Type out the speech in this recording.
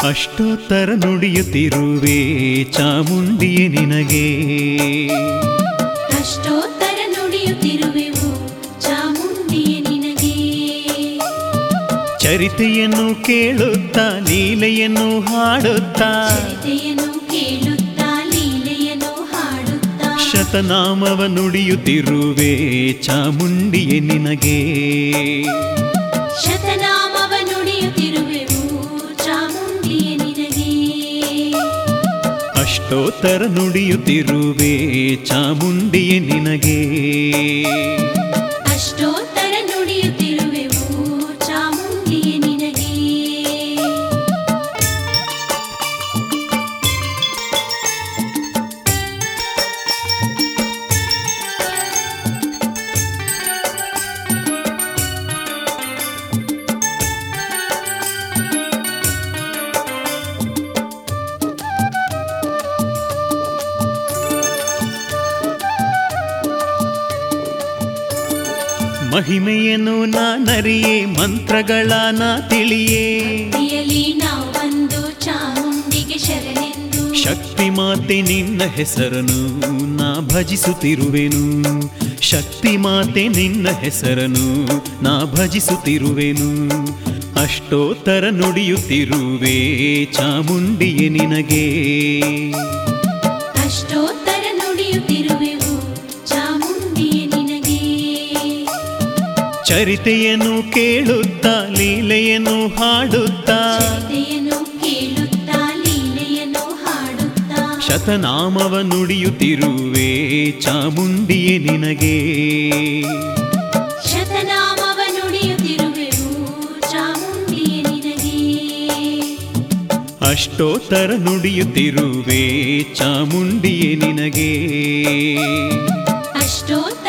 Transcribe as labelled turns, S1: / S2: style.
S1: ಅಷ್ಟೋತ್ತರ ನುಡಿಯುತ್ತಿರುವೆ ಚಾಮುಂಡಿಯೇ ನಿನಗೆ
S2: ಅಷ್ಟೋತ್ತರ ನುಡಿಯುತ್ತಿರುವೆವು ಚಾಮುಂಡಿಯ ನಿನಗೆ
S1: ಚರಿತೆಯನ್ನು ಕೇಳುತ್ತಾ ಲೀಲೆಯನ್ನು ಹಾಡುತ್ತಾ
S2: ಚರಿತೆಯನ್ನು ಕೇಳುತ್ತಾ ಲೀಲೆಯನ್ನು ಹಾಡುತ್ತಾ
S1: ಶತನಾಮವ ನುಡಿಯುತ್ತಿರುವೆ ಚಾಮುಂಡಿಯೇ ನಿನಗೆ
S2: ಶತನಾಮವ ನುಡಿಯುತ್ತಿರುವೆವು ಚಾಮುಂಡಿಯ ನಿನಗೆ
S1: ಅಷ್ಟೋತ್ತರ ನುಡಿಯುತ್ತಿರುವೆ ಚಾಮುಂಡಿಯೇ ನಿನಗೆ
S2: ಅಷ್ಟೋತ್ತರ ನುಡಿಯುತ್ತಿರುವೆವು ಚಾಮುಂಡಿಯ ನಿನಗೆ
S1: ಮಹಿಮೆಯನ್ನು ನಾನರಿಯೇ ಮಂತ್ರಗಳ ನಾ ತಿಳಿಯೇ
S2: ಭಕ್ತಿಯಲ್ಲಿ ನಾವು ಬಂದು ಚಾಮುಂಡಿಗೆ ಶರಣೆಂದು
S1: ಶಕ್ತಿ ಮಾತೆ ನಿನ್ನ ಹೆಸರನು ನಾ ಭಜಿಸುತ್ತಿರುವೆನು ಶಕ್ತಿ ಮಾತೆ ನಿನ್ನ ಹೆಸರನು ನಾ ಭಜಿಸುತ್ತಿರುವೆನು ಅಷ್ಟೋತ್ತರ ನುಡಿಯುತ್ತಿರುವೆ ಚಾಮುಂಡಿಯೇ ನಿನಗೆ
S2: ಅಷ್ಟೋತ್ತರ ನುಡಿಯುತ್ತಿರುವೆವು ಚಾಮುಂಡಿಯ ನಿನಗೆ
S1: ಚರಿತೆಯನ್ನು ಕೇಳುತ್ತಾ ಲೀಲೆಯನ್ನು ಹಾಡುತ್ತಾ
S2: ಚರಿತೆಯನ್ನು ಕೇಳುತ್ತಾ ಲೀಲೆಯನ್ನು ಹಾಡುತ್ತಾ
S1: ಶತನಾಮವ ನುಡಿಯುತ್ತಿರುವೆ ಚಾಮುಂಡಿಯೇ ನಿನಗೆ
S2: ಶತನಾಮವ ನುಡಿಯುತ್ತಿರುವೆವು ಚಾಮುಂಡಿಯ ನಿನಗೆ
S1: ಅಷ್ಟೋತ್ತರ ನುಡಿಯುತ್ತಿರುವೆ ಚಾಮುಂಡಿಯೇ ನಿನಗೆ
S2: ಅಷ್ಟೋತ್ತರ